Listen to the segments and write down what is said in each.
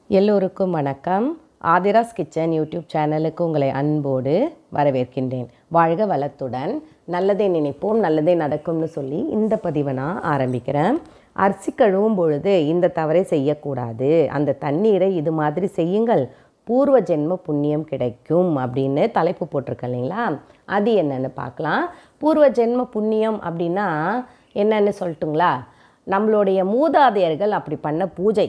எல்லோருக்கும் வணக்கம் Aadhira's kitchen YouTube சேனலுக்கு உங்களை அன்போடு வரவேற்கின்றேன் வாழ்க வளத்துடன் நல்லதே நினைப்போம் நல்லதே நடக்கும்னு சொல்லி இந்த பதிவை நான் ஆரம்பிக்கிறேன் அரிசி கழுவும் பொழுது இந்த தவறை செய்யக்கூடாது அந்த தண்ணீரை இது மாதிரி செய்யுங்கள் பூர்வ ஜென்ம புண்ணியம் கிடைக்கும் அப்படின்னு தலைப்பு போட்டிருக்கேன் இல்லைங்களா அது என்னன்னு பார்க்கலாம் பூர்வ ஜென்ம புண்ணியம் அப்படின்னா என்னன்னு சொல்லட்டுங்களா நம்மளுடைய மூதாதையர்கள் அப்படி பண்ண பூஜை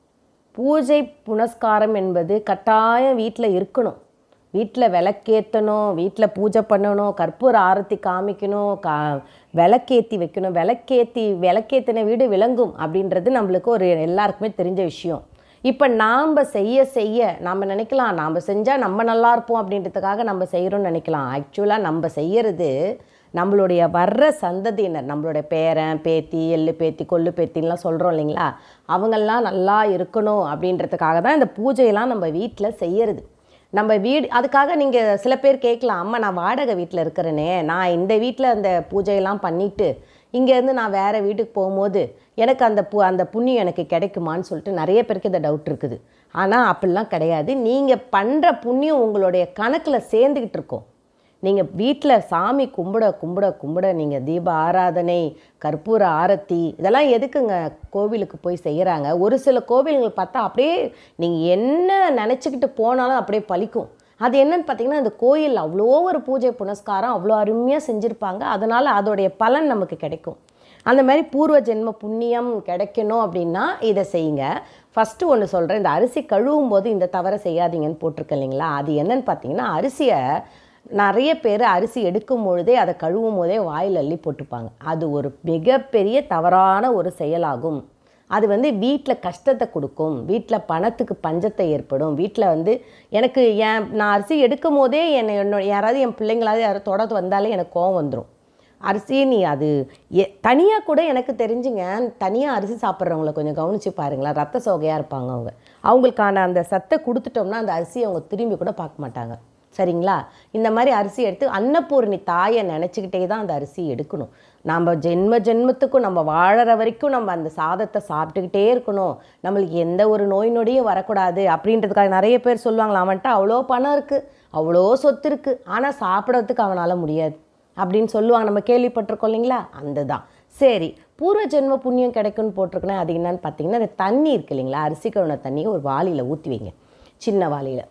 பூஜை புனஸ்காரம் என்பது கட்டாயம் வீட்டில் இருக்கணும் வீட்டில் விளக்கேற்றணும் வீட்டில் பூஜை பண்ணணும் கற்பூர ஆரத்தி காமிக்கணும் கா விளக்கேற்றி வைக்கணும் விளக்கேற்றி விளக்கேற்றின வீடு விளங்கும் அப்படின்றது நம்மளுக்கு ஒரு எல்லாருக்குமே தெரிஞ்ச விஷயம் இப்போ நாம் செய்ய செய்ய நாம் நினைக்கலாம் நாம் செஞ்சால் நம்ம நல்லா இருப்போம் அப்படின்றதுக்காக நம்ம செய்கிறோம்னு நினைக்கலாம் ஆக்சுவலாக நம்ம செய்கிறது நம்மளுடைய வர்ற சந்ததியினர் நம்மளுடைய பேரன் பேத்தி எள்ளு பேத்தி கொள்ளு பேத்தின்லாம் சொல்கிறோம் இல்லைங்களா அவங்கெல்லாம் நல்லா இருக்கணும் அப்படின்றதுக்காக தான் இந்த பூஜையெல்லாம் நம்ம வீட்டில் செய்யறது நம்ம வீடு அதுக்காக நீங்கள் சில பேர் கேட்கலாம் அம்மா நான் வாடகை வீட்டில் இருக்கிறேனே நான் இந்த வீட்டில் அந்த பூஜையெல்லாம் பண்ணிவிட்டு இங்கேருந்து நான் வேறு வீட்டுக்கு போகும்போது எனக்கு அந்த பு அந்த புண்ணியம் எனக்கு கிடைக்குமான்னு சொல்லிட்டு நிறைய பேருக்கு இந்த டவுட் இருக்குது ஆனால் அப்படிலாம் கிடையாது நீங்கள் பண்ணுற புண்ணியம் உங்களுடைய கணக்கில் சேர்ந்துக்கிட்டு இருக்கோம் நீங்கள் வீட்டில் சாமி கும்பிட கும்பிட கும்பிட நீங்கள் தீப ஆராதனை கற்பூர ஆரத்தி இதெல்லாம் எதுக்குங்க கோவிலுக்கு போய் செய்கிறாங்க ஒரு சில கோவில்கள் பார்த்தா அப்படியே நீங்கள் என்ன நினச்சிக்கிட்டு போனாலும் அப்படியே பலிக்கும் அது என்னன்னு பார்த்தீங்கன்னா இந்த கோயில் அவ்வளோ ஒரு பூஜை புனஸ்காரம் அவ்வளோ அருமையாக செஞ்சுருப்பாங்க அதனால் அதோடைய பலன் நமக்கு கிடைக்கும் அந்த மாதிரி பூர்வ ஜென்ம புண்ணியம் கிடைக்கணும் அப்படின்னா இதை செய்யுங்க ஃபஸ்ட்டு ஒன்று சொல்கிறேன் இந்த அரிசி கழுவும் போது இந்த தவறை செய்யாதீங்கன்னு போட்டிருக்கேன் இல்லைங்களா அது என்னன்னு பார்த்தீங்கன்னா அரிசியை நிறைய பேர் அரிசி எடுக்கும் பொழுதே அதை கழுவும் போதே வாயில் அள்ளி போட்டுப்பாங்க அது ஒரு மிகப்பெரிய தவறான ஒரு செயலாகும் அது வந்து வீட்டில் கஷ்டத்தை கொடுக்கும் வீட்டில் பணத்துக்கு பஞ்சத்தை ஏற்படும் வீட்டில் வந்து எனக்கு என் நான் அரிசி எடுக்கும் போதே என்னை என்னோட யாராவது என் பிள்ளைங்களாவது யாராவது தொடர்ந்து வந்தாலே எனக்கு கோவம் வந்துடும் அரிசி நீ அது எ தனியாக கூட எனக்கு தெரிஞ்சுங்க தனியாக அரிசி சாப்பிட்றவங்கள கொஞ்சம் கவனித்து பாருங்களேன் ரத்த சோகையாக இருப்பாங்க அவங்க அவங்களுக்கான அந்த சத்தை கொடுத்துட்டோம்னா அந்த அரிசியை அவங்க திரும்பி கூட பார்க்க மாட்டாங்க சரிங்களா இந்த மாதிரி அரிசி எடுத்து அன்னபூர்ணி தாயை நினச்சிக்கிட்டே தான் அந்த அரிசி எடுக்கணும் நம்ம ஜென்ம ஜென்மத்துக்கும் நம்ம வாழற வரைக்கும் நம்ம அந்த சாதத்தை சாப்பிட்டுக்கிட்டே இருக்கணும் நம்மளுக்கு எந்த ஒரு நோய் நொடியும் வரக்கூடாது அப்படின்றதுக்காக நிறைய பேர் சொல்லுவாங்களா அவன்கிட்ட அவ்வளோ பணம் இருக்குது அவ்வளோ சொத்து இருக்குது ஆனால் சாப்பிட்றதுக்கு அவனால் முடியாது அப்படின்னு சொல்லுவாங்க நம்ம கேள்விப்பட்டிருக்கோம் இல்லைங்களா அந்த தான் சரி பூர்வ ஜென்ம புண்ணியம் கிடைக்கும்னு போட்டிருக்கேன் அது என்னன்னு பார்த்தீங்கன்னா அந்த தண்ணி இருக்கு இல்லைங்களா அரிசி கழுவுன தண்ணியை ஒரு வாளியில் ஊற்றி வைங்க சின்ன வாளியில்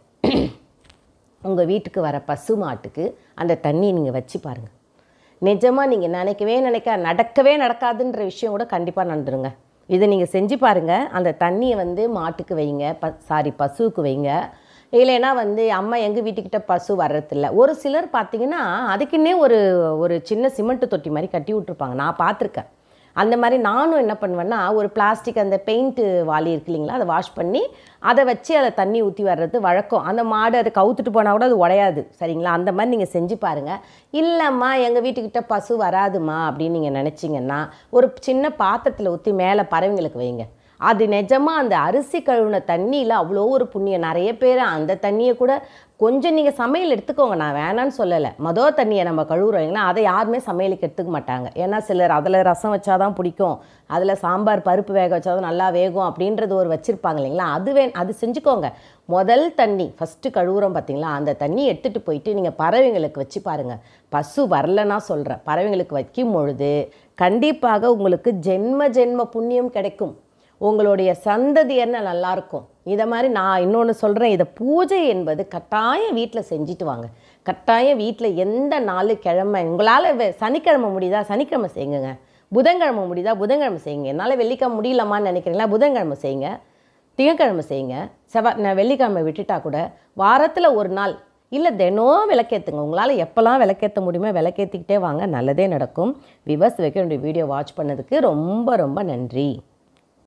உங்கள் வீட்டுக்கு வர பசு மாட்டுக்கு அந்த தண்ணியை நீங்கள் வச்சு பாருங்கள் நிஜமாக நீங்கள் நினைக்கவே நினைக்க நடக்கவே நடக்காதுன்ற விஷயம் கூட கண்டிப்பாக நடந்துருங்க இதை நீங்கள் செஞ்சு பாருங்கள் அந்த தண்ணியை வந்து மாட்டுக்கு வைங்க ப சாரி பசுவுக்கு வைங்க இல்லைன்னா வந்து அம்மா எங்கள் வீட்டுக்கிட்ட பசு வர்றதில்ல ஒரு சிலர் பார்த்தீங்கன்னா அதுக்குன்னே ஒரு ஒரு சின்ன சிமெண்ட் தொட்டி மாதிரி கட்டி விட்ருப்பாங்க நான் பார்த்துருக்கேன் அந்த மாதிரி நானும் என்ன பண்ணுவேன்னா ஒரு பிளாஸ்டிக் அந்த பெயிண்ட்டு வாளி இருக்கு இல்லைங்களா அதை வாஷ் பண்ணி அதை வச்சு அதை தண்ணி ஊற்றி வர்றது வழக்கம் அந்த மாடு அதை கவுத்துட்டு போனால் கூட அது உடையாது சரிங்களா அந்த மாதிரி நீங்கள் செஞ்சு பாருங்கள் இல்லைம்மா எங்கள் வீட்டுக்கிட்ட பசு வராதுமா அப்படின்னு நீங்கள் நினச்சிங்கன்னா ஒரு சின்ன பாத்திரத்தில் ஊற்றி மேலே பறவைங்களுக்கு வைங்க அது நிஜமாக அந்த அரிசி கழுவுன தண்ணியில் அவ்வளோ ஒரு புண்ணியம் நிறைய பேர் அந்த தண்ணியை கூட கொஞ்சம் நீங்கள் சமையல் எடுத்துக்கோங்க நான் வேணான்னு சொல்லலை மொதல் தண்ணியை நம்ம கழுவுறோங்கன்னா அதை யாருமே சமையலுக்கு எடுத்துக்க மாட்டாங்க ஏன்னா சிலர் அதில் ரசம் வச்சாதான் பிடிக்கும் அதில் சாம்பார் பருப்பு வேக வச்சாதான் நல்லா வேகும் அப்படின்றது ஒரு வச்சுருப்பாங்க இல்லைங்களா அது வே அது செஞ்சுக்கோங்க முதல் தண்ணி ஃபஸ்ட்டு கழுவுறோம் பார்த்தீங்களா அந்த தண்ணி எடுத்துகிட்டு போயிட்டு நீங்கள் பறவைங்களுக்கு வச்சு பாருங்கள் பசு வரலன்னா சொல்கிறேன் பறவைங்களுக்கு வைக்கும் பொழுது கண்டிப்பாக உங்களுக்கு ஜென்ம ஜென்ம புண்ணியம் கிடைக்கும் உங்களுடைய சந்ததியர்னு நல்லாயிருக்கும் இதை மாதிரி நான் இன்னொன்று சொல்கிறேன் இதை பூஜை என்பது கட்டாயம் வீட்டில் செஞ்சுட்டு வாங்க கட்டாயம் வீட்டில் எந்த நாலு கிழமை உங்களால் சனிக்கிழமை முடியுதா சனிக்கிழமை செய்யுங்க புதன்கிழமை முடியுதா புதன்கிழமை செய்யுங்க என்னால் வெள்ளிக்கிழமை முடியலமான்னு நினைக்கிறீங்களா புதன்கிழமை செய்யுங்க திங்கக்கிழமை செய்யுங்க செவ்வாய் நான் வெள்ளிக்கிழமை விட்டுட்டா கூட வாரத்தில் ஒரு நாள் இல்லை தினம் விளக்கேற்றுங்க உங்களால் எப்போல்லாம் விளக்கேற்ற முடியுமோ விளக்கேற்றிக்கிட்டே வாங்க நல்லதே நடக்கும் விவர்ஸ் வைக்க என்னுடைய வீடியோ வாட்ச் பண்ணதுக்கு ரொம்ப ரொம்ப நன்றி